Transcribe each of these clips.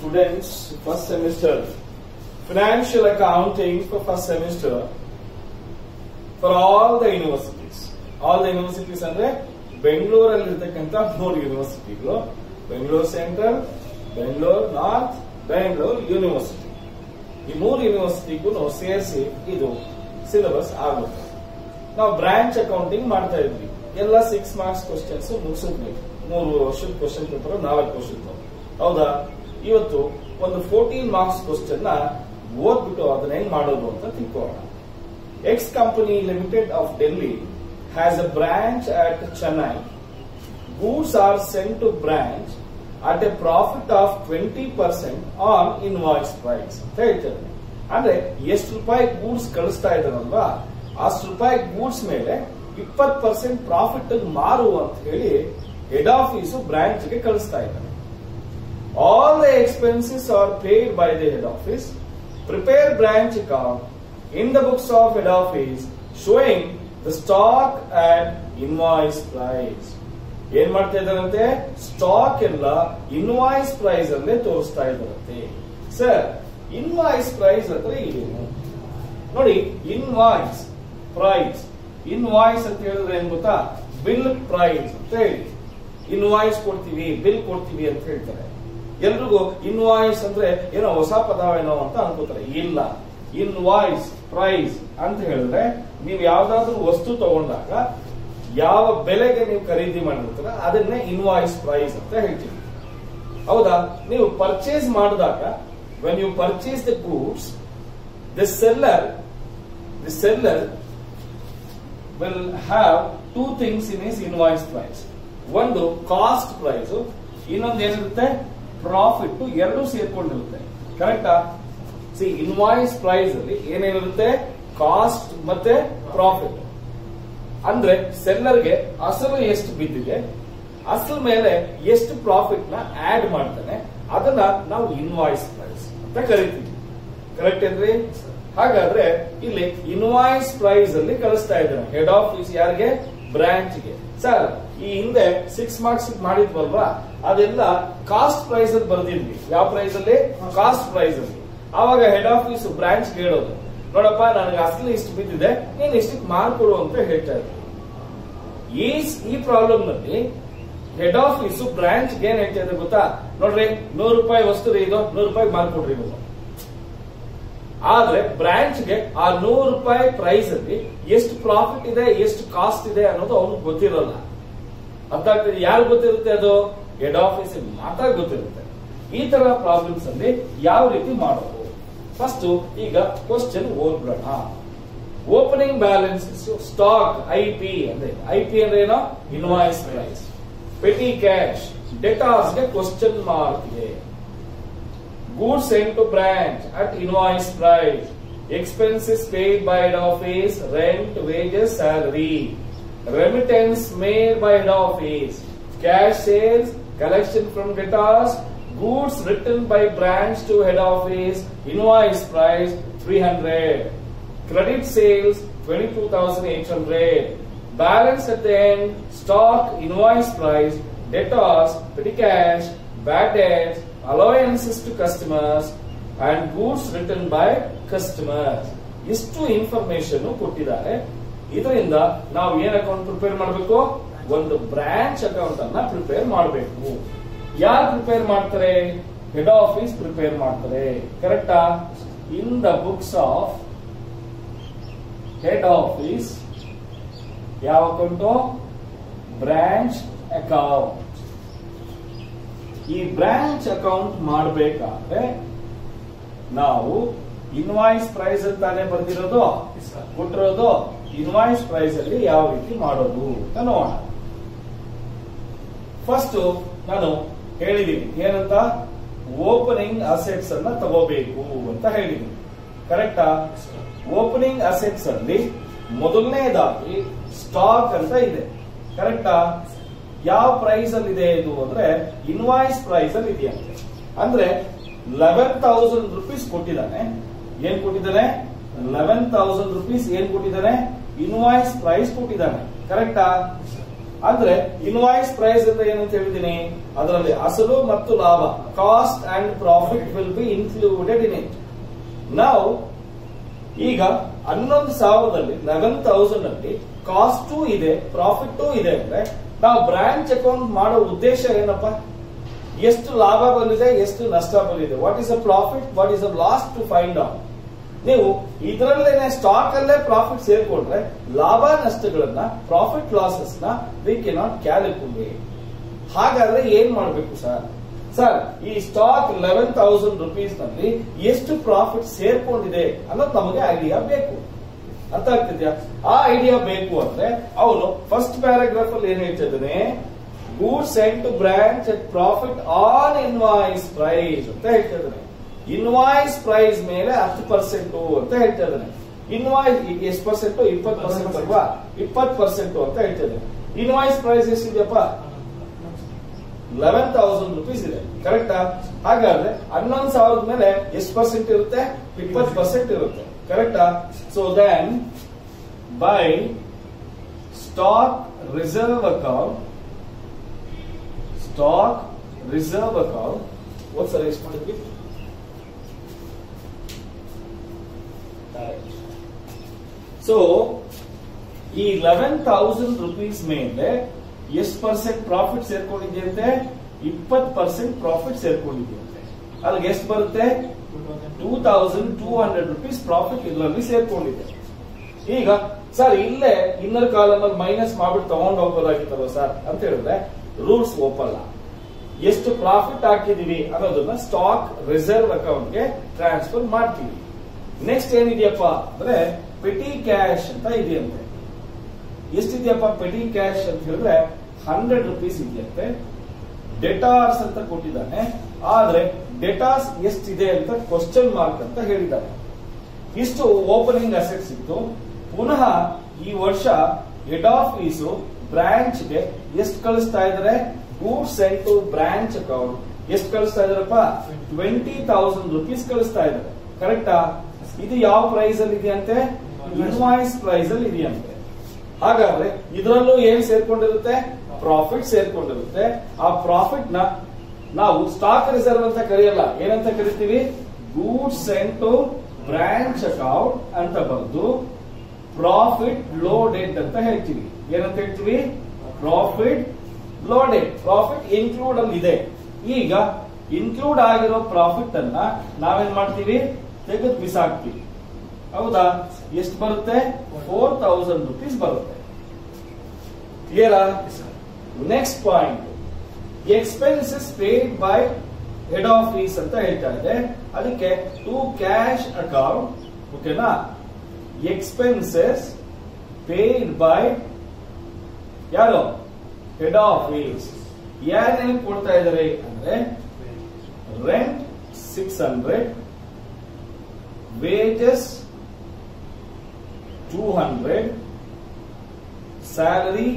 students first semester financial accounting for first semester for all the universities all the universities ಅಂದ್ರೆ ಬೆಂಗಳೂರಲ್ಲಿ ಇರ್ತಕ್ಕಂಥ ಮೂರು ಯೂನಿವರ್ಸಿಟಿಗಳು Bengaluru central Bengaluru north Bengaluru university ಈ ಮೂರು ಯೂನಿವರ್ಸಿಟಿಗೂ ಸೇರಿಸಿ ಇದು ಸಿಲೆಬಸ್ ಆಗುತ್ತೆ ನಾವು ಬ್ರಾಂಚ್ ಅಕೌಂಟಿಂಗ್ ಮಾಡ್ತಾ ಇದ್ವಿ ಎಲ್ಲ ಸಿಕ್ಸ್ ಮಾರ್ಕ್ಸ್ ಕ್ವಶನ್ಸ್ ಮುಗಿಸಿದ್ವಿ ಮೂರು ವರ್ಷದ ಕ್ವಶನ್ ಪೇಪರ್ ನಾಲ್ಕು ವರ್ಷದ ಹೌದಾ ಇವತ್ತು ಒಂದು ಫೋರ್ಟೀನ್ ಮಾರ್ಕ್ಸ್ ಕ್ವಶನ್ ನ ಓದ್ಬಿಟ್ಟು ಅದನ್ನ ಹೆಂಗ್ ಮಾಡೋದು ಅಂತ ತಿಳ್ಕೊಳ್ಳೋಣ X company limited of Delhi has a branch at Chennai goods are sent to branch at a profit of twenty percent on invoice price ಅಂತ ಹೇಳ್ತಾರೆ ಅಂದ್ರೆ ಎಷ್ಟು ರೂಪಾಯಿ ಗೂಡ್ಸ್ ಕಳಿಸ್ತಾ ಇದಾರಲ್ವಾ ಅಷ್ಟು ರೂಪಾಯಿ ಗೂಡ್ಸ್ ಮೇಲೆ ಇಪ್ಪತ್ತು ಪರ್ಸೆಂಟ್ ಪ್ರಾಫಿಟ್ ಮಾರು ಅಂತ ಹೇಳಿ ಹೆಡ್ ಆಫೀಸು ಬ್ರಾಂಚ್ ಗೆ ಕಳಿಸ್ತಾ ಇದ್ದಾರೆ all the expenses are paid by the head office prepare branch account in the books of head office showing the stock and invoice price ಏನ್ ಮಾಡ್ತಾ ಇದ್ದಾರಂತೆ ಸ್ಟಾಕ್ ಎಲ್ಲ ಇನ್ವಾಯ್ಸ್ ಪ್ರೈಸ್ ಅಲ್ಲೇ ತೋರಿಸ್ತಾ ಇದ್ದಾರಂತೆ ಸರ್ ಇನ್ವಾಯ್ಸ್ ಪ್ರೈಸ್ ಅಂದ್ರೆ ಏನು ನೋಡಿ ಇನ್ವಾಯ್ಸ್ ಪ್ರೈಸ್ ಇನ್ವಾಯ್ಸ್ ಅಂತ ಹೇಳಿದ್ರೆ ಏನ್ ಗೊತ್ತಾ ಬಿಲ್ ಪ್ರೈಸ್ ಅಂತ ಹೇಳಿ ಇನ್ವಾಯ್ಸ್ ಕೊಡ್ತೀವಿ ಬಿಲ್ ಕೊಡ್ತೀವಿ ಅಂತ ಹೇಳ್ತಾರೆ ಎಲ್ರಿಗೂ ಇನ್ವಾಯ್ಸ್ ಅಂದ್ರೆ ಏನೋ ಹೊಸ ಪದವೇನೋ ಅಂತ ಅನ್ಕೋತಾರೆ ಇಲ್ಲ ಇನ್ವಾಯ್ಸ್ ಪ್ರೈಸ್ ಅಂತ ಹೇಳಿದ್ರೆ ನೀವು ಯಾವ್ದಾದ್ರು ವಸ್ತು ತಗೊಂಡಾಗ ಯಾವ ಬೆಲೆಗೆ ನೀವು ಖರೀದಿ ಮಾಡಿರ್ತೀರ ಅದನ್ನೇ ಇನ್ವಾಯ್ಸ್ ಪ್ರೈಸ್ ಅಂತ ಹೇಳ್ತೀವಿ ಹೌದಾ ನೀವು ಪರ್ಚೇಸ್ ಮಾಡಿದಾಗ when you purchase the goods the seller the seller will have two things in is invoice price ಒಂದು ಕಾಸ್ಟ್ ಪ್ರೈಸ್ ಇನ್ನೊಂದು ಏನಿರುತ್ತೆ ಪ್ರಾಫಿಟ್ ಎರಡು ಸೇರ್ಕೊಂಡಿರುತ್ತೆ ಕರೆಕ್ಟಾ ಸಿ ಇನ್ವಾಯ್ಸ್ ಪ್ರೈಸ್ ಅಲ್ಲಿ ಏನೇನಿರುತ್ತೆ ಕಾಸ್ಟ್ ಮತ್ತೆ ಪ್ರಾಫಿಟ್ ಅಂದ್ರೆ ಸೆಲ್ಲರ್ಗೆ ಅಸಲು ಎಷ್ಟು ಬಿದ್ದಿದೆ ಅಸಲು ಮೇಲೆ ಎಷ್ಟು ಪ್ರಾಫಿಟ್ ನ ಆಡ್ ಮಾಡ್ತಾನೆ ಅದನ್ನ ನಾವು ಇನ್ವಾಯ್ಸ್ ಪ್ರೈಸ್ ಅಂತ ಕರಿತೀವಿ ಕರೆಕ್ಟ್ ಏನ್ರಿ ಹಾಗಾದ್ರೆ ಇಲ್ಲಿ ಇನ್ವಾಯ್ಸ್ ಪ್ರೈಸ್ ಅಲ್ಲಿ ಕಳಿಸ್ತಾ ಇದ್ದಾನೆ ಹೆಡ್ ಆಫೀಸ್ ಯಾರಿಗೆ ಬ್ರಾಂಚ್ ಗೆ ಸರ್ ಈ ಹಿಂದೆ ಸಿಕ್ಸ್ ಮಾರ್ಕ್ಸ್ ಮಾಡಿದ್ವಲ್ವಾ ಅದೆಲ್ಲ ಕಾಸ್ಟ್ ಪ್ರೈಸ್ ಅಲ್ಲಿ ಬರ್ದಿದ್ವಿ ಯಾವ ಪ್ರೈಸ್ ಅಲ್ಲಿ ಕಾಸ್ಟ್ ಪ್ರೈಸ್ ಅಲ್ಲಿ ಆವಾಗ ಹೆಡ್ ಆಫೀಸ್ ಬ್ರಾಂಚ್ ಹೇಳೋದು ನೋಡಪ್ಪ ನನಗೆ ಅಸಲು ಇಷ್ಟು ಬಿದ್ದಿದೆ ನೀನ್ ಇಷ್ಟಕ್ಕೆ ಮಾರ್ಕೊಡು ಅಂತ ಹೇಳ್ತಾ ಇದ್ರು ಈ ಈ ಪ್ರಾಬ್ಲಮ್ ನಲ್ಲಿ ಹೆಡ್ ಆಫೀಸ್ ಬ್ರಾಂಚ್ ಏನ್ ಹೇಳ್ತಾ ಇದೆ ಗೊತ್ತಾ ನೋಡ್ರಿ ನೂರು ರೂಪಾಯಿ ವಸ್ತು ರೀ ಇದು ನೂರು ರೂಪಾಯಿ ಮಾರ್ಕೊಡ್ರಿ ನೀವು ಆದ್ರೆ ಬ್ರಾಂಚ್ಗೆ ಆ ನೂರು ರೂಪಾಯಿ ಪ್ರೈಸ್ ಅಲ್ಲಿ ಎಷ್ಟು ಪ್ರಾಫಿಟ್ ಇದೆ ಎಷ್ಟು ಕಾಸ್ಟ್ ಇದೆ ಅನ್ನೋದು ಅವ್ನಿಗೆ ಗೊತ್ತಿರಲ್ಲ ಅರ್ಥ ಆಗ್ತದೆ ಯಾರು ಗೊತ್ತಿರುತ್ತೆ ಅದು ಹೆಡ್ ಆಫೀಸ್ ಮಾತ್ರ ಗೊತ್ತಿರುತ್ತೆ ಈ ತರ ಪ್ರಾಬ್ಲಮ್ಸ್ ಅಲ್ಲಿ ಯಾವ ರೀತಿ ಮಾಡೋದು ಫಸ್ಟ್ ಈಗ ಕ್ವಶನ್ ಓದ್ಬಿಡೋಣ opening balance stock I P ಅಂದ್ರೆ ಐ ಪಿ ಅಂದ್ರೆ ಏನೋ invoice price petty cash debtors ಗೆ ಕ್ವಶನ್ ಮಾರ್ಕ್ ಇದೆ goods sent to branch at invoice price, expenses paid by head office, rent, wages, salary, remittance made by head office, cash sales, collection from debtors, goods written by branch to head office, invoice price 300, credit sales 22,800, balance at the end, stock, invoice price, debtors, petty cash, bad debts, allowances to customers and goods written by customers ಇಷ್ಟು information ಕೊಟ್ಟಿದ್ದಾರೆ ಇದರಿಂದ ನಾವು ಏನ್ account prepare ಮಾಡಬೇಕು ಒಂದು branch account ಅನ್ನ prepare ಮಾಡಬೇಕು ಯಾರು ಪ್ರಿಪೇರ್ ಮಾಡ್ತಾರೆ ಹೆಡ್ ಆಫೀಸ್ ಪ್ರಿಪೇರ್ ಮಾಡ್ತಾರೆ ಕರೆಕ್ಟಾ in the books of head office ಯಾವ ಅಕೌಂಟು ಬ್ರಾಂಚ್ ಅಕೌಂಟ್ ಈ ಬ್ರಾಂಚ್ ಅಕೌಂಟ್ ಮಾಡಬೇಕಾದ್ರೆ ನಾವು ಇನ್ವಾಯ್ಸ್ ಪ್ರೈಸ್ ಅಂತಾನೆ ಬರ್ದಿರೋದು ಕೊಟ್ಟಿರೋದು ಇನ್ವಾಯ್ಸ್ ಪ್ರೈಸ್ ಅಲ್ಲಿ ಯಾವ ರೀತಿ ಮಾಡೋದು ಅಂತ ನೋಡೋಣ ಫಸ್ಟ್ ನಾನು ಹೇಳಿದೀನಿ ಏನಂತ ಓಪನಿಂಗ್ ಅಸೆಟ್ಸ್ ಅನ್ನ ತಗೋಬೇಕು ಅಂತ ಹೇಳಿದೀನಿ ಕರೆಕ್ಟಾ ಓಪನಿಂಗ್ ಅಸೆಟ್ಸ್ ಅಲ್ಲಿ ಮೊದಲನೇದಾಗಿ ಸ್ಟಾಕ್ ಅಂತ ಇದೆ ಕರೆಕ್ಟಾ ಯಾವ ಪ್ರೈಸ್ ಅಲ್ಲಿ ಇದೆ ಇದು ಅಂದ್ರೆ ಇನ್ವಾಯ್ಸ್ ಪ್ರೈಸ್ ಅಲ್ಲಿ ಇದೆಯಂತೆ ಅಂದ್ರೆ ಲೆವೆನ್ ತೌಸಂಡ್ ರುಪೀಸ್ ಕೊಟ್ಟಿದ್ದಾನೆ ಏನ್ ಕೊಟ್ಟಿದ್ದಾನೆ ಲೆವೆನ್ ತೌಸಂಡ್ ರುಪೀಸ್ ಏನ್ ಕೊಟ್ಟಿದ್ದಾನೆ ಇನ್ವಾಯ್ಸ್ ಪ್ರೈಸ್ ಕೊಟ್ಟಿದ್ದಾನೆ ಕರೆಕ್ಟಾ ಅಂದ್ರೆ ಇನ್ವಾಯ್ಸ್ ಪ್ರೈಸ್ ಅಂತ ಏನಂತ ಹೇಳಿದೀನಿ ಅದರಲ್ಲಿ ಅಸಲು ಮತ್ತು ಲಾಭ cost and profit will be included in it ನಾವು ಈಗ ಹನ್ನೊಂದು ಸಾವಿರದಲ್ಲಿ ಲೆವೆನ್ ತೌಸಂಡ್ ಅಲ್ಲಿ ಕಾಸ್ಟು ಇದೆ ಪ್ರಾಫಿಟ್ ಇದೆ ಅಂದ್ರೆ ನಾವು ಬ್ರಾಂಚ್ ಅಕೌಂಟ್ ಮಾಡೋ ಉದ್ದೇಶ ಏನಪ್ಪ ಎಷ್ಟು ಲಾಭ ಬಂದಿದೆ ಎಷ್ಟು ನಷ್ಟ ಬಂದಿದೆ what is a profit what is a loss to find out ನೀವು ಇದರಲ್ಲೇನೆ ಸ್ಟಾಕ್ ಅಲ್ಲೇ ಪ್ರಾಫಿಟ್ ಸೇರ್ಕೊಂಡ್ರೆ ಲಾಭ ನಷ್ಟಗಳನ್ನ ಪ್ರಾಫಿಟ್ ಲಾಸಸ್ ನ ವಿ ಕೆನಾಟ್ ಕ್ಯಾಲ್ಕುಲೇಟ್ ಹಾಗಾದ್ರೆ ಏನ್ ಮಾಡ್ಬೇಕು ಸರ್ ಸರ್ ಈ ಸ್ಟಾಕ್ ಲೆವೆನ್ ತೌಸಂಡ್ ರುಪೀಸ್ ನಲ್ಲಿ ಎಷ್ಟು ಪ್ರಾಫಿಟ್ ಸೇರ್ಕೊಂಡಿದೆ ಅನ್ನೋದು ನಮಗೆ ಐಡಿಯಾ ಬೇಕು ಅರ್ಥ ಆಗ್ತಿದ್ಯಾ ಆ ಐಡಿಯಾ ಬೇಕು ಅಂದ್ರೆ ಅವನು ಫಸ್ಟ್ ಪ್ಯಾರಾಗ್ರಾಫ್ ಅಲ್ಲಿ ಏನ್ ಹೇಳ್ತಿದ್ದಾನೆ goods sent to branch at profit on invoice price ಅಂತ ಹೇಳ್ತಾ ಇದ್ದಾನೆ ಇನ್ವಾಯ್ಸ್ ಪ್ರೈಸ್ ಮೇಲೆ ಹತ್ತು ಪರ್ಸೆಂಟ್ ಅಂತ ಹೇಳ್ತಾ ಇದ್ದಾನೆ ಇನ್ವಾಯ್ಸ್ ಈಗ ಎಷ್ಟು ಪರ್ಸೆಂಟ್ ಇಪ್ಪತ್ತು ಪರ್ಸೆಂಟ್ ಅಲ್ವಾ ಇಪ್ಪತ್ತು ಪರ್ಸೆಂಟ್ ಅಂತ ಹೇಳ್ತಾ ಇದ್ದಾನೆ ಇನ್ವಾಯ್ಸ್ ಪ್ರೈಸ್ ಎಷ್ಟಿದೆಯಪ್ಪ ಲೆವೆನ್ ತೌಸಂಡ್ ರುಪೀಸ್ ಇದೆ ಕರೆಕ್ಟಾ ಹಾಗಾದ್ರೆ ಹನ್ನೊಂದು ಸಾವಿರದ ಮೇಲೆ ಎಷ್ಟು ಪರ್ಸೆಂಟ್ ಇರುತ್ತೆ ಇಪ್ಪತ್ತು ಪರ್ಸೆಂಟ್ ಇರುತ್ತೆ ಕರೆಕ್ಟಾ so then by stock reserve account stock reserve account ಒಂದ್ಸಲ ಎಷ್ಟು ಮಾಡಿದ್ವಿ ಸೊ ಈ ಲೆವೆನ್ ತೌಸಂಡ್ ರುಪೀಸ್ ಮೇಲೆ ಎಷ್ಟು ಪರ್ಸೆಂಟ್ ಪ್ರಾಫಿಟ್ ಸೇರ್ಕೊಂಡಿದೆಯಂತೆ ಇಪ್ಪತ್ತು ಪರ್ಸೆಂಟ್ ಪ್ರಾಫಿಟ್ ಸೇರ್ಕೊಂಡಿದೆಯಂತೆ ಅಲ್ಲಿಗೆ ಎಷ್ಟು ಬರುತ್ತೆ two thousand two hundred rupees profit ಇದರಲ್ಲಿ ಸೇರ್ಕೊಂಡಿದೆ ಈಗ ಸರ್ ಇಲ್ಲೇ ಇನ್ನರ್ ಕಾಲಮ್ ಅಲ್ಲಿ ಮೈನಸ್ ಮಾಡ್ಬಿಟ್ಟು ತಗೊಂಡು ಹೋಗೋದಾಗಿತ್ತಲ್ಲ ಸರ್ ಅಂತ ಹೇಳಿದ್ರೆ ರೂಲ್ಸ್ ಒಪ್ಪಲ್ಲ ಎಷ್ಟು ಪ್ರಾಫಿಟ್ ಹಾಕಿದೀವಿ ಅನ್ನೋದನ್ನ ಸ್ಟಾಕ್ ರಿಸರ್ವ್ ಅಕೌಂಟ್ಗೆ ಟ್ರಾನ್ಸ್ಫರ್ ಮಾಡ್ತೀವಿ ನೆಕ್ಸ್ಟ್ ಏನಿದೆಯಪ್ಪ ಅಂದ್ರೆ ಪೆಟಿ ಕ್ಯಾಶ್ ಅಂತ ಇದೆಯಂತೆ ಎಷ್ಟಿದೆಯಪ್ಪ ಪೆಟಿ ಕ್ಯಾಶ್ ಅಂತ ಹೇಳಿದ್ರೆ ಹಂಡ್ರೆಡ್ ರುಪೀಸ್ ಇದೆಯಂತೆ ಡೆಟಾರ್ಸ್ ಅಂತ ಕೊಟ್ಟಿದ್ದಾನೆ ಆದ್ರೆ ಡೆಟಾರ್ಸ್ ಎಷ್ಟಿದೆ ಅಂತ ಕ್ವಶನ್ ಮಾರ್ಕ್ ಅಂತ ಹೇಳಿದ್ದಾನೆ ಇಷ್ಟು ಓಪನಿಂಗ್ ಅಸೆಟ್ಸ್ ಇತ್ತು ಪುನಃ ಈ ವರ್ಷ ಹೆಡ್ ಆಫೀಸ್ ಬ್ರಾಂಚ್ಗೆ ಎಷ್ಟು ಕಳಿಸ್ತಾ ಇದಾರೆ goods sent to branch account ಎಷ್ಟು ಕಳಿಸ್ತಾ ಇದಾರಪ್ಪ ಟ್ವೆಂಟಿ ತೌಸಂಡ್ ರುಪೀಸ್ ಕಳಿಸ್ತಾ ಇದಾರೆ ಕರೆಕ್ಟಾ ಇದು ಯಾವ ಪ್ರೈಸ್ ಅಲ್ಲಿ ಇದೆಯಂತೆ ಇನ್ವಾಯ್ಸ್ ಪ್ರೈಸ್ ಅಲ್ಲಿ ಇದೆಯಂತೆ ಹಾಗಾದ್ರೆ ಇದರಲ್ಲೂ ಏನ್ ಸೇರ್ಕೊಂಡಿರುತ್ತೆ ಪ್ರಾಫಿಟ್ ಸೇರ್ಕೊಂಡಿರುತ್ತೆ ಆ ಪ್ರಾಫಿಟ್ ನ ನಾವು ಸ್ಟಾಕ್ ರಿಸರ್ವ್ ಅಂತ ಕರೆಯಲ್ಲ ಏನಂತ ಕರಿತೀವಿ goods sent to branch account ಅಂತ ಬರೆದು ಪ್ರಾಫಿಟ್ ಲೋಡೆಡ್ ಅಂತ ಹೇಳ್ತೀವಿ ಏನಂತ ಹೇಳ್ತೀವಿ ಪ್ರಾಫಿಟ್ ಲೋಡೆಡ್ ಪ್ರಾಫಿಟ್ ಇನ್ಕ್ಲೂಡ್ ಅಲ್ಲಿ ಇದೆ ಈಗ ಇನ್ಕ್ಲೂಡ್ ಆಗಿರೋ ಪ್ರಾಫಿಟ್ ಅನ್ನ ನಾವೇನ್ ಮಾಡ್ತೀವಿ ತೆಗೆದು ಬಿಸಾಕ್ತಿವಿ ಹೌದಾ ಎಷ್ಟು ಬರುತ್ತೆ ಫೋರ್ ತೌಸಂಡ್ ರುಪೀಸ್ ಬರುತ್ತೆ ಕ್ಲಿಯರಾ next point expenses paid by head office ಅಂತ ಹೇಳ್ತಾ ಇದೆ ಅದಕ್ಕೆ ಟು ಕ್ಯಾಶ್ ಅಕೌಂಟ್ ಓಕೆನಾ ಎಕ್ಸ್ಪೆನ್ಸಸ್ ಪೇಡ್ ಬೈ ಯಾರು ಹೆಡ್ ಆಫೀಸ್ ಯಾರೇನು ಕೊಡ್ತಾ ಇದಾರೆ ಅಂದ್ರೆ rent six hundred wages two hundred salary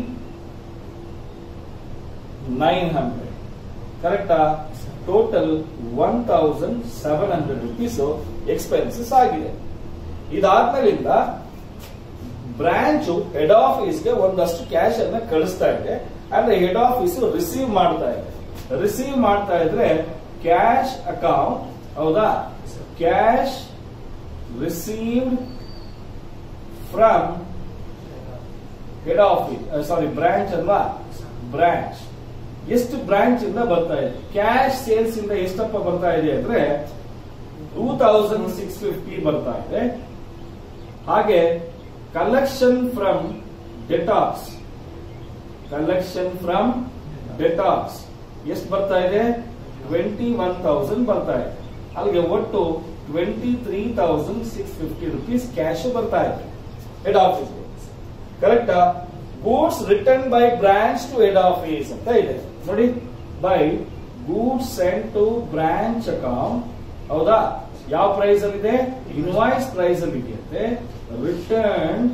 nine hundred ಕರೆಕ್ಟಾ total one thousand seven hundred rupees expenses ಆಗಿದೆ ಇದಾದ್ಮೇಲಿಂದ ಬ್ರಾಂಚ್ ಹೆಡ್ ಆಫೀಸ್ಗೆ ಒಂದಷ್ಟು ಕ್ಯಾಶ್ ಅನ್ನ ಕಳಿಸ್ತಾ ಇದೆ ಅಂದ್ರೆ ಹೆಡ್ ಆಫೀಸ್ ರಿಸೀವ್ ಮಾಡ್ತಾ ಇದೆ ರಿಸೀವ್ ಮಾಡ್ತಾ ಇದ್ರೆ ಕ್ಯಾಶ್ ಅಕೌಂಟ್ ಹೌದಾ cash received from head office sorry branch ಅಲ್ವಾ ಬ್ರಾಂಚ್ ಎಷ್ಟು ಬ್ರಾಂಚ್ ಇಂದ ಬರ್ತಾ ಇದೆ ಕ್ಯಾಶ್ ಸೇಲ್ಸ್ ಇಂದ ಎಷ್ಟಪ್ಪ ಬರ್ತಾ ಇದೆ ಅಂದ್ರೆ ಟೂ ತೌಸಂಡ್ ಸಿಕ್ಸ್ ಫಿಫ್ಟಿ ಬರ್ತಾ ಇದೆ ಹಾಗೆ collection from debtors collection from debtors ಎಷ್ಟು ಬರ್ತಾ ಇದೆ ಟ್ವೆಂಟಿ ಒನ್ ತೌಸಂಡ್ ಬರ್ತಾ ಇದೆ ಅಲ್ಲಿಗೆ ಒಟ್ಟು twenty three thousand six fifty rupees cash ಬರ್ತಾ ಇದೆ ಹೆಡ್ ಆಫೀಸ್ ಕರೆಕ್ಟಾ goods return by branch to head office ಅಂತ ಇದೆ ನೋಡಿ by goods sent to branch account ಹೌದಾ ಯಾವ ಪ್ರೈಸ್ ಅಲ್ಲಿ ಇದೆ ಇನ್ವಾಯ್ಸ್ ಪ್ರೈಸ್ ಅಲ್ಲಿ ಇದೆಯಂತೆ ರಿಟರ್ನ್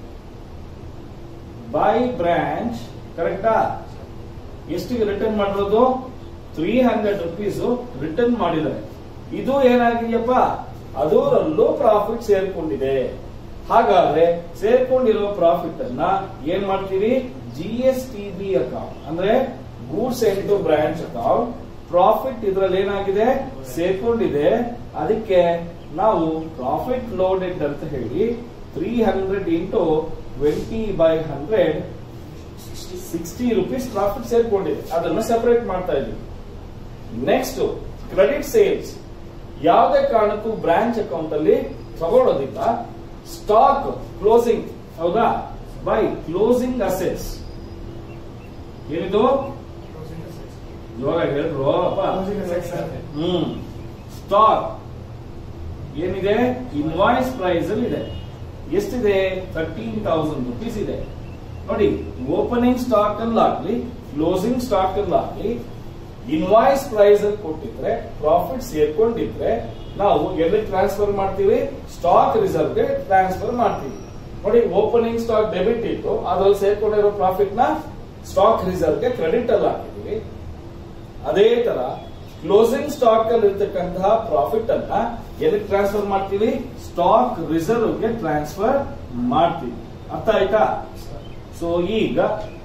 ಬೈ ಬ್ರಾಂಚ್ ಕರೆಕ್ಟಾ ಎಷ್ಟಿಗೆ ರಿಟರ್ನ್ ಮಾಡಿರೋದು ತ್ರೀ ಹಂಡ್ರೆಡ್ ರುಪೀಸ್ ರಿಟರ್ನ್ ಮಾಡಿದ್ದಾರೆ ಇದು ಏನಾಗಿದೆಯಪ್ಪ ಅದರಲ್ಲೂ ಪ್ರಾಫಿಟ್ ಸೇರ್ಕೊಂಡಿದೆ ಹಾಗಾದ್ರೆ ಸೇರ್ಕೊಂಡಿರೋ ಪ್ರಾಫಿಟ್ ಅನ್ನ ಏನ್ ಮಾಡ್ತೀವಿ G S T B account ಅಂದ್ರೆ ಗೂಡ್ಸ್ ಎಂಟು ಬ್ರಾಂಚ್ ಅಕೌಂಟ್ ಪ್ರಾಫಿಟ್ ಇದ್ರಲ್ಲಿ ಏನಾಗಿದೆ ಸೇರ್ಕೊಂಡಿದೆ ಅದಕ್ಕೆ ನಾವು ಪ್ರಾಫಿಟ್ ಲೋಡೆಡ್ ಅಂತ ಹೇಳಿ three hundred into twenty by hundred sixty rupees profit ಸೇರ್ಕೊಂಡಿದೆ ಅದನ್ನ ಸೆಪರೇಟ್ ಮಾಡ್ತಾ ಇದ್ವಿ ನೆಕ್ಸ್ಟ್ ಕ್ರೆಡಿಟ್ ಸೇಲ್ಸ್ ಯಾವುದೇ ಕಾರಣಕ್ಕೂ ಬ್ರಾಂಚ್ ಅಕೌಂಟ್ ಅಲ್ಲಿ ತಗೊಳ್ಳೋದಿಲ್ಲ ಸ್ಟಾಕ್ ಕ್ಲೋಸಿಂಗ್ ಹೌದಾ ಬೈ ಕ್ಲೋಸಿಂಗ್ ಅಸೆಟ್ಸ್ ಏನಿದು ಇವಾಗ ಹೇಳ್ರು ಅಪ್ಪ ಹ್ಮ್ ಸ್ಟಾಕ್ ಏನಿದೆ ಇನ್ವಾಯ್ಸ್ ಪ್ರೈಸ್ ಅಲ್ಲಿ ಇದೆ ಎಷ್ಟಿದೆ ತರ್ಟೀನ್ ತೌಸಂಡ್ ರುಪೀಸ್ ಇದೆ ನೋಡಿ ಓಪನಿಂಗ್ ಸ್ಟಾಕ್ ಅಲ್ಲಾಗ್ಲಿ ಕ್ಲೋಸಿಂಗ್ ಸ್ಟಾಕ್ ಅಲ್ಲಾಗ್ಲಿ ಇನ್ವಾಯ್ಸ್ ಪ್ರೈಸ್ ಅಲ್ಲಿ ಕೊಟ್ಟಿದ್ರೆ ಪ್ರಾಫಿಟ್ ಸೇರ್ಕೊಂಡಿದ್ರೆ ನಾವು ಎಲ್ಲಿ ಟ್ರಾನ್ಸ್ಫರ್ ಮಾಡ್ತೀವಿ ಸ್ಟಾಕ್ ರಿಸರ್ವ್ ಗೆ ಟ್ರಾನ್ಸ್ಫರ್ ಮಾಡ್ತೀವಿ ನೋಡಿ ಓಪನಿಂಗ್ ಸ್ಟಾಕ್ ಡೆಬಿಟ್ ಇತ್ತು ಅದ್ರಲ್ಲಿ ಸೇರ್ಕೊಂಡಿರೋ ಪ್ರಾಫಿಟ್ ನ ಸ್ಟಾಕ್ ರಿಸರ್ವ್ ಗೆ ಕ್ರೆಡಿಟ್ ಅಲ್ಲಿ ಹಾಕಿದೀವಿ ಅದೇ ತರ ಕ್ಲೋಸಿಂಗ್ ಸ್ಟಾಕ್ ಅಲ್ಲಿ ಇರ್ತಕ್ಕಂತಹ ಪ್ರಾಫಿಟ್ ಅನ್ನ ಎದಕ್ಕೆ ಟ್ರಾನ್ಸ್ಫರ್ ಮಾಡ್ತೀವಿ ಸ್ಟಾಕ್ ರಿಸರ್ವ್ ಗೆ ಟ್ರಾನ್ಸ್ಫರ್ ಮಾಡ್ತೀವಿ ಅರ್ಥ ಆಯ್ತಾ ಸೊ ಈಗ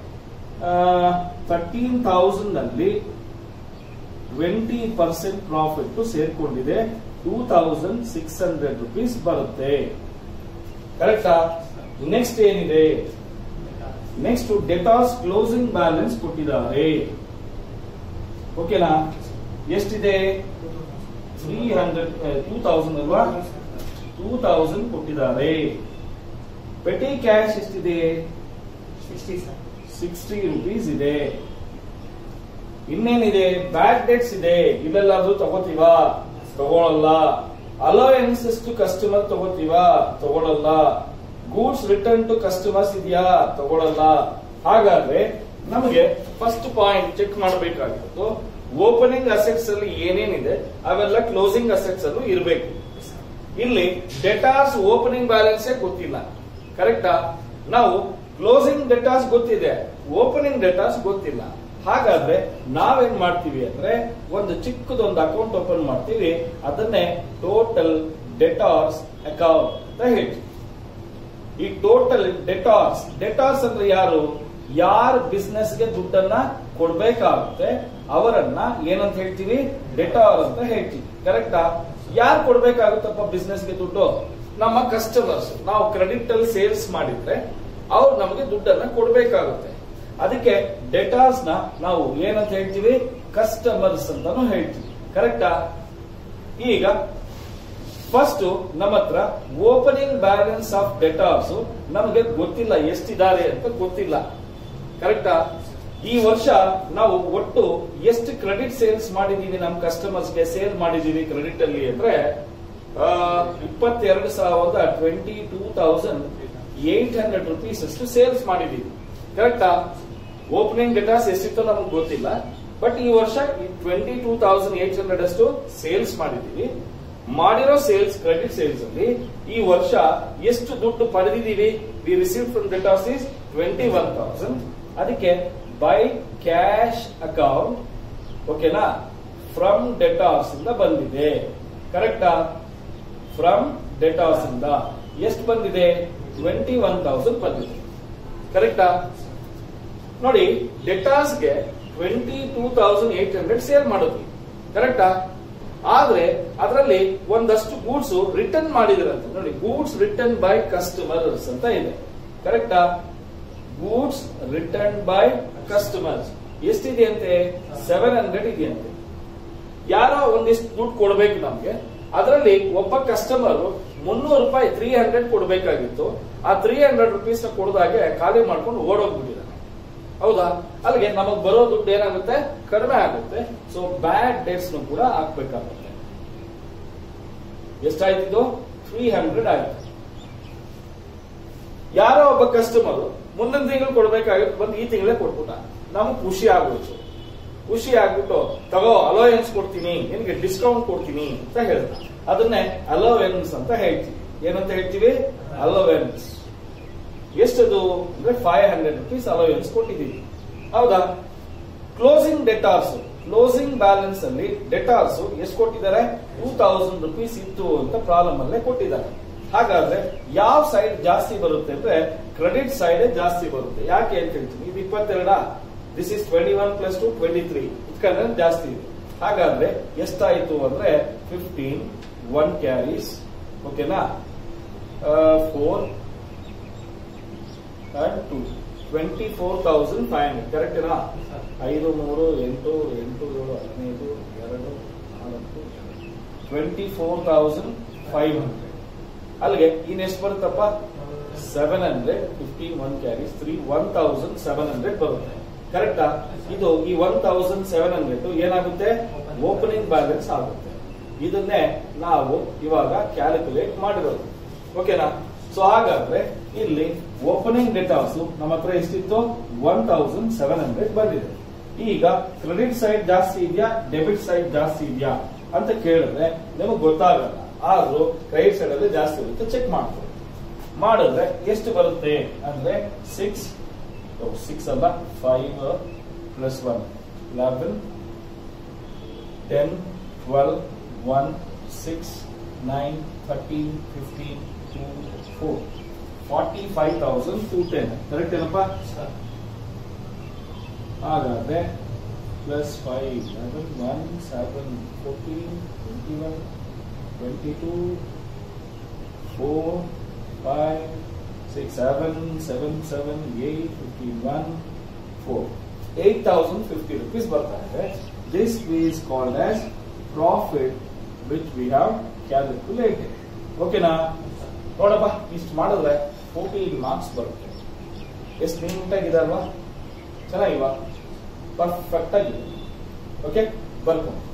ತರ್ಟೀನ್ ತೌಸಂಡ್ ಅಲ್ಲಿ ಟ್ವೆಂಟಿ ಪರ್ಸೆಂಟ್ ಪ್ರಾಫಿಟ್ ಸೇರ್ಕೊಂಡಿದೆ two thousand six hundred rupees ಬರುತ್ತೆ ಕರೆಕ್ಟಾ ನೆಕ್ಸ್ಟ್ ಏನಿದೆ ನೆಕ್ಸ್ಟ್ ಡೆಟಾಸ್ ಕ್ಲೋಸಿಂಗ್ ಬ್ಯಾಲೆನ್ಸ್ ಕೊಟ್ಟಿದ್ದಾರೆ ಓಕೆನಾ ಎಷ್ಟಿದೆ ತ್ರೀ ಹಂಡ್ರೆಡ್ ಟೂ ತೌಸಂಡ್ ಅಲ್ವಾ ಟೂ ತೌಸಂಡ್ ಕೊಟ್ಟಿದ್ದಾರೆ ಪೆಟಿ ಕ್ಯಾಶ್ ಎಷ್ಟಿದೆ ಸಿಕ್ಸ್ಟಿ ರುಪೀಸ್ ಇದೆ ಇನ್ನೇನಿದೆ ಬ್ಯಾಡ್ ಡೆಟ್ಸ್ ಇದೆ ಇವೆಲ್ಲಾದ್ರೂ ತಗೋತೀವಾ ತಗೊಳಲ್ಲ ಅಲೋಯನ್ಸ್ ಎಷ್ಟು ಕಸ್ಟಮರ್ ತಗೋತೀವಾ ತಗೊಳಲ್ಲ ಗೂಡ್ಸ್ ರಿಟರ್ನ್ ಟು ಕಸ್ಟಮರ್ಸ್ ಇದೆಯಾ ತಗೊಳಲ್ಲ ಹಾಗಾದ್ರೆ ನಮಗೆ ಫಸ್ಟ್ ಪಾಯಿಂಟ್ ಚೆಕ್ ಮಾಡಬೇಕಾಗಿತ್ತು ಓಪನಿಂಗ್ ಅಸೆಟ್ಸ್ ಅಲ್ಲಿ ಏನೇನಿದೆ ಅವೆಲ್ಲ ಕ್ಲೋಸಿಂಗ್ ಅಸೆಟ್ಸ್ ಅಲ್ಲೂ ಇರಬೇಕು ಇಲ್ಲಿ ಡೆಟಾಸ್ ಓಪನಿಂಗ್ ಬ್ಯಾಲೆನ್ಸ್ ಗೊತ್ತಿಲ್ಲ ಕರೆಕ್ಟಾ ನಾವು ಕ್ಲೋಸಿಂಗ್ ಡೆಟಾಸ್ ಗೊತ್ತಿದೆ ಓಪನಿಂಗ್ ಡೆಟಾಸ್ ಗೊತ್ತಿಲ್ಲ ಹಾಗಾದ್ರೆ ನಾವೇನ್ ಮಾಡ್ತೀವಿ ಅಂದ್ರೆ ಒಂದು ಚಿಕ್ಕದೊಂದು ಅಕೌಂಟ್ ಓಪನ್ ಮಾಡ್ತೀವಿ ಅದನ್ನೇ ಟೋಟಲ್ ಡೆಟಾರ್ಸ್ ಅಕೌಂಟ್ ಅಂತ ಹೇಳ್ತೀವಿ ಈ ಟೋಟಲ್ ಡೆಟಾರ್ಸ್ ಡೆಟಾರ್ಸ್ ಅಂದ್ರೆ ಯಾರು ಯಾರ ಬಿಸ್ನೆಸ್ ಗೆ ದುಡ್ಡನ್ನ ಕೊಡ್ಬೇಕಾಗುತ್ತೆ ಅವರನ್ನ ಏನಂತ ಹೇಳ್ತೀವಿ ಡೆಟಾರ್ ಅಂತ ಹೇಳ್ತೀವಿ ಕರೆಕ್ಟಾ ಯಾರು ಕೊಡ್ಬೇಕಾಗುತ್ತಪ್ಪ ಬಿಸ್ನೆಸ್ ಗೆ ದುಡ್ಡು ನಮ್ಮ ಕಸ್ಟಮರ್ಸ್ ನಾವು ಕ್ರೆಡಿಟ್ ಅಲ್ಲಿ ಸೇಲ್ಸ್ ಮಾಡಿದ್ರೆ ಅವ್ರು ನಮಗೆ ದುಡ್ಡನ್ನ ಕೊಡ್ಬೇಕಾಗುತ್ತೆ ಅದಕ್ಕೆ ಡೆಟಾರ್ಸ್ ನ ನಾವು ಏನಂತ ಹೇಳ್ತೀವಿ ಕಸ್ಟಮರ್ಸ್ ಅಂತಾನು ಹೇಳ್ತೀವಿ ಕರೆಕ್ಟಾ ಈಗ ಫಸ್ಟ್ ನಮ್ಮ ಹತ್ರ ಓಪನಿಂಗ್ ಬ್ಯಾಲೆನ್ಸ್ ಆಫ್ ಡೆಟಾರ್ಸ್ ನಮಗೆ ಗೊತ್ತಿಲ್ಲ ಎಷ್ಟಿದ್ದಾರೆ ಅಂತ ಗೊತ್ತಿಲ್ಲ ಕರೆಕ್ಟಾ ಈ ವರ್ಷ ನಾವು ಒಟ್ಟು ಎಷ್ಟು ಕ್ರೆಡಿಟ್ ಸೇಲ್ಸ್ ಮಾಡಿದೀವಿ ನಮ್ಮ ಕಸ್ಟಮರ್ಸ್ಗೆ ಸೇಲ್ ಮಾಡಿದೀವಿ ಕ್ರೆಡಿಟ್ ಅಲ್ಲಿ ಅಂದ್ರೆ ಆ, ಇಪ್ಪತ್ತೆರಡು ಸಾವಿರದ twenty two thousand eight hundred rupees ಅಷ್ಟು ಸೇಲ್ಸ್ ಮಾಡಿದೀವಿ ಕರೆಕ್ಟಾ ಓಪನಿಂಗ್ ಡೆಟಾಸ್ ಎಷ್ಟಿತ್ತು ನಮ್ಗೆ ಗೊತ್ತಿಲ್ಲ ಬಟ್ ಈ ವರ್ಷ twenty two thousand eight hundred ಅಷ್ಟು ಸೇಲ್ಸ್ ಮಾಡಿದೀವಿ ಮಾಡಿರೋ ಸೇಲ್ಸ್ ಕ್ರೆಡಿಟ್ ಸೇಲ್ಸ್ ಅಲ್ಲಿ ಈ ವರ್ಷ ಎಷ್ಟು ದುಡ್ಡು ಪಡೆದಿದ್ದೀವಿ we receive from debtors is twenty one thousand ಅದಕ್ಕೆ ಬೈ ಕ್ಯಾಶ್ ಅಕೌಂಟ್ ಓಕೆನಾ ಫ್ರಮ್ ಡೆಟಾಸ್ ಇಂದ ಬಂದಿದೆ ಕರೆಕ್ಟಾ ಫ್ರಮ್ ಡೆಟಾಸ್ ಇಂದ ಎಷ್ಟು ಬಂದಿದೆ ಟ್ವೆಂಟಿ ಒನ್ ತೌಸಂಡ್ ಬಂದಿದೆ ಕರೆಕ್ಟಾ ನೋಡಿ ಡೆಟಾಸ್ಗೆ twenty two thousand eight hundred sale ಮಾಡಿದ್ವಿ ಕರೆಕ್ಟಾ ಆದ್ರೆ ಅದರಲ್ಲಿ ಒಂದಷ್ಟು ಗೂಡ್ಸ್ ರಿಟರ್ನ್ ಮಾಡಿದ್ರಂತೆ ನೋಡಿ ಗೂಡ್ಸ್ ರಿಟರ್ನ್ ಬೈ ಕಸ್ಟಮರ್ಸ್ ಅಂತ ಇದೆ ಕರೆಕ್ಟಾ ಗೂಡ್ಸ್ ರಿಟರ್ನ್ ಬೈ ಕಸ್ಟಮರ್ಸ್ ಎಷ್ಟಿದೆ ಅಂತೆ ಸೆವೆನ್ ಹಂಡ್ರೆಡ್ ಇದೆಯಂತೆ ಯಾರೋ ಒಂದಿಷ್ಟು ದುಡ್ಡು ಕೊಡ್ಬೇಕು ನಮ್ಗೆ ಅದರಲ್ಲಿ ಒಬ್ಬ ಕಸ್ಟಮರ್ ಮುನ್ನೂರು ರೂಪಾಯಿ ತ್ರೀ ಹಂಡ್ರೆಡ್ ಕೊಡ್ಬೇಕಾಗಿತ್ತು ಆ ತ್ರೀ ಹಂಡ್ರೆಡ್ ರುಪೀಸ್ ನ ಕೊಡದಾಗೆ ಖಾಲಿ ಮಾಡ್ಕೊಂಡು ಓಡೋಗ್ಬಿಟ್ಟಿದ್ದಾನೆ ಹೌದಾ ಅಲ್ಲಿಗೆ ನಮಗ್ ಬರೋ ದುಡ್ಡು ಏನಾಗುತ್ತೆ ಕಡಿಮೆ ಆಗುತ್ತೆ ಸೊ ಬ್ಯಾಡ್ ಡೇಟ್ಸ್ ಕೂಡ ಹಾಕ್ಬೇಕಾಗುತ್ತೆ ಎಷ್ಟಾಯ್ತಿದ್ದು ತ್ರೀ ಹಂಡ್ರೆಡ್ ಆಯ್ತು ಯಾರೋ ಒಬ್ಬ ಕಸ್ಟಮರ್ ಮುಂದಿನ ತಿಂಗಳು ಕೊಡ್ಬೇಕಾಗಿತ್ತು ಬಂದು ಈ ತಿಂಗಳೇ ಕೊಟ್ಬಿಟ್ಟ ನಮಗ್ ಖುಷಿ ಆಗೋಯ್ತು ಖುಷಿ ಆಗ್ಬಿಟ್ಟು ತಗೋ ಅಲೋಯನ್ಸ್ ಕೊಡ್ತೀನಿ ನಿನ್ಗೆ ಡಿಸ್ಕೌಂಟ್ ಕೊಡ್ತೀನಿ ಅಂತ ಹೇಳ್ದ ಅದನ್ನೇ ಅಲೋವೆನ್ಸ್ ಅಂತ ಹೇಳ್ತೀವಿ ಏನಂತ ಹೇಳ್ತೀವಿ ಅಲೋವೆನ್ಸ್ ಎಷ್ಟದು ಅಂದ್ರೆ ಫೈವ್ ಹಂಡ್ರೆಡ್ ರುಪೀಸ್ ಅಲೋವೆನ್ಸ್ ಕೊಟ್ಟಿದ್ದೀವಿ ಹೌದಾ ಕ್ಲೋಸಿಂಗ್ ಡೆಟಾರ್ಸ್ ಕ್ಲೋಸಿಂಗ್ ಬ್ಯಾಲೆನ್ಸ್ ಅಲ್ಲಿ ಡೆಟಾರ್ಸ್ ಎಷ್ಟು ಕೊಟ್ಟಿದ್ದಾರೆ ಟೂ ತೌಸಂಡ್ ರುಪೀಸ್ ಇತ್ತು ಅಂತ ಪ್ರಾಬ್ಲಮ್ ಅಲ್ಲೇ ಕೊಟ್ಟಿದ್ದಾರೆ ಹಾಗಾದ್ರೆ ಯಾವ ಸೈಡ್ ಜಾಸ್ತಿ ಬರುತ್ತೆ ಅಂದ್ರೆ ಕ್ರೆಡಿಟ್ ಸೈಡ್ ಜಾಸ್ತಿ ಬರುತ್ತೆ ಯಾಕೆ ಅಂತ ಹೇಳ್ತೀನಿ ಇದು ಇಪ್ಪತ್ತೆರಡ this is twenty one plus two twenty three ಇದ್ಕೊಂಡ್ರೆ ಜಾಸ್ತಿ ಇದೆ ಹಾಗಾದ್ರೆ ಎಷ್ಟಾಯ್ತು ಅಂದ್ರೆ ಫಿಫ್ಟೀನ್ ಒನ್ ಕ್ಯಾರೀಸ್ ಓಕೆನಾ four and two twenty four thousand five hundred ಕರೆಕ್ಟೇನಾ ಐದು ಮೂರು ಎಂಟು ಎಂಟು ಏಳು ಹದಿನೈದು ಎರಡು ನಾಲ್ಕು twenty four thousand five hundred ಅಲ್ಲಿಗೆ ಇನ್ನೆಷ್ಟು ಬರುತ್ತಪ್ಪ seven hundred fifteen one carries three one thousand seven hundred ಬರುತ್ತೆ ಕರೆಕ್ಟಾ ಇದು ಈ ಒನ್ ತೌಸಂಡ್ ಸೆವೆನ್ ಹಂಡ್ರೆಡ್ ಏನಾಗುತ್ತೆ ಓಪನಿಂಗ್ ಬ್ಯಾಲೆನ್ಸ್ ಆಗುತ್ತೆ ಇದನ್ನೇ ನಾವು ಇವಾಗ ಕ್ಯಾಲ್ಕುಲೇಟ್ ಮಾಡಿರೋದು ಓಕೆನಾ ಸೊ ಹಾಗಾದ್ರೆ ಇಲ್ಲಿ ಓಪನಿಂಗ್ ಡೆಟಾಸ್ ನಮ್ಮ ಹತ್ರ ಎಷ್ಟಿತ್ತು ಒನ್ ತೌಸಂಡ್ ಸೆವೆನ್ ಹಂಡ್ರೆಡ್ ಬಂದಿದೆ ಈಗ ಕ್ರೆಡಿಟ್ ಸೈಡ್ ಜಾಸ್ತಿ ಇದೆಯಾ ಡೆಬಿಟ್ ಸೈಡ್ ಜಾಸ್ತಿ ಇದೆಯಾ ಅಂತ ಕೇಳಿದ್ರೆ ನಿಮಗೆ ಗೊತ್ತಾಗಲ್ಲ ಆದ್ರೂ ಕ್ರೆಡಿಟ್ ಸೈಡ್ ಅಲ್ಲಿ ಜಾಸ್ತಿ ಇರುತ್ತೆ ಚೆಕ್ ಮಾಡ್ಕೊಳ್ಳಿ ಮಾಡಿದ್ರೆ ಎಷ್ಟು ಬರುತ್ತೆ ಅಂದ್ರೆ ಸಿಕ್ಸ್ ಸಿಕ್ಸ್ ಅಲ್ಲ five plus one eleven ten twelve one six nine thirteen fifteen two four forty five thousand two ten correct ಏನಪ್ಪ ಹಾಗಾದ್ರೆ plus five eleven one seven fourteen twenty one twenty two four five six seven seven seven eight fifty one four eight thousand fifty rupees ಬರ್ತಾ ಇದೆ this is called as profit which we have calculated ಓಕೆನಾ ನೋಡಪ್ಪ ಇಷ್ಟು ಮಾಡಿದ್ರೆ fourteen marks ಬರುತ್ತೆ ಎಷ್ಟು ನೀಟಾಗಿದೆ ಅಲ್ವಾ ಚೆನ್ನಾಗಿಲ್ವಾ perfect ಆಗಿದೆ ಓಕೆ ಬರ್ಕೊಂಡು